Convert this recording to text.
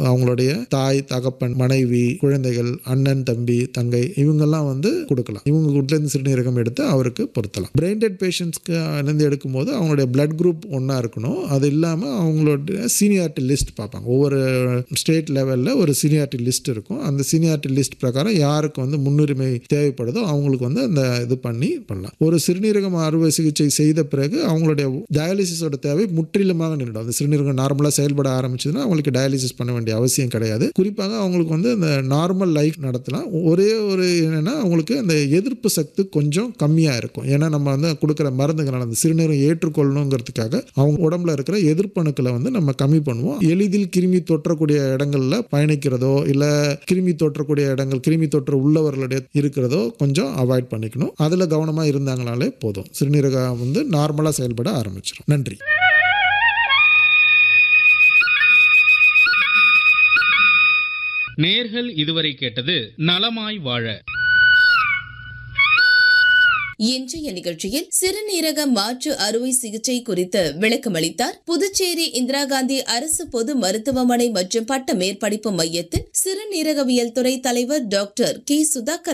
அவங்களுடைய தாய் தகப்பன் மனைவி குழந்தைகள் அண்ணன் தம்பி தங்கை இவங்கெல்லாம் வந்து கொடுக்கலாம் இவங்க வீட்டிலேருந்து சிறுநீரகம் எடுத்து அவருக்கு பொருத்தலாம் பிரெயின் டெட் பேஷண்ட்ஸ்க்கு இருந்து எடுக்கும்போது அவங்களுடைய பிளட் குரூப் ஒன்றா இருக்கணும் அது இல்லாமல் அவங்களோட சீனியாரிட்டி லிஸ்ட் பார்ப்பாங்க ஒவ்வொரு ஸ்டேட் லெவலில் ஒரு சீனியாரிட்டி லிஸ்ட் இருக்கும் அந்த சீனியாரிட்டி லிஸ்ட் பிரகாரம் யாருக்கு வந்து முன்னுரிமை தேவைப்படுதோ அவங்களுக்கு வந்து அந்த இது பண்ணி பண்ணலாம் ஒரு சிறுநீரகம் அறுவை சிகிச்சை செய்த பிறகு அவங்களுடைய டயாலிசிஸோட தேவை முற்றிலுமாக நின்றுடும் அந்த சிறுநீரகம் நார்மலாக செயல்பட ஆரம்பிச்சதுன்னா அவங்களுக்கு டயாலிசிஸ் பண்ண வேண்டிய அவசியம் கிடையாது குறிப்பாக அவங்களுக்கு வந்து அந்த நார்மல் லைஃப் நடத்தலாம் ஒரே ஒரு என்னென்னா அவங்களுக்கு அந்த எதிர்ப்பு சக்தி கொஞ்சம் கம்மியாக இருக்கும் ஏன்னா நம்ம வந்து கொடுக்குற மருந்துகளால் அந்த சிறுநீரம் ஏற்றுக்கொள்ளணுங்கிறதுக்காக அவங்க உடம்புல இருக்கிற எதிர்ப்பணுக்களை வந்து நம்ம கம்மி பண்ணுவோம் எளிதில் கிருமி தொற்றக்கூடிய இடங்கள்ல பயணிக்கிறதோ இல்லை கிருமி தொற்றக்கூடிய இடங்கள் கிருமி தொற்று உள்ளவர்களுடைய இருக்கிறதோ கொஞ்சம் அவாய்ட் பண்ணிக்கணும் அதில் கவனமாக இருந்தாங்கனாலே போதும் சிறுநீரகம் வந்து நார்மலாக செயல்பட ஆரம்பிச்சிடும் நன்றி நேர்கள் இதுவரை கேட்டது நலமாய் வாழ இன்றைய நிகழ்ச்சியில் சிறுநீரக மாற்று அறுவை சிகிச்சை குறித்து விளக்கமளித்தார் புதுச்சேரி இந்திரா காந்தி அரசு பொது மருத்துவமனை மற்றும் பட்ட மேற்படிப்பு மையத்தின் சிறுநீரகவியல் துறை தலைவர் டாக்டர் கே சுதாகர்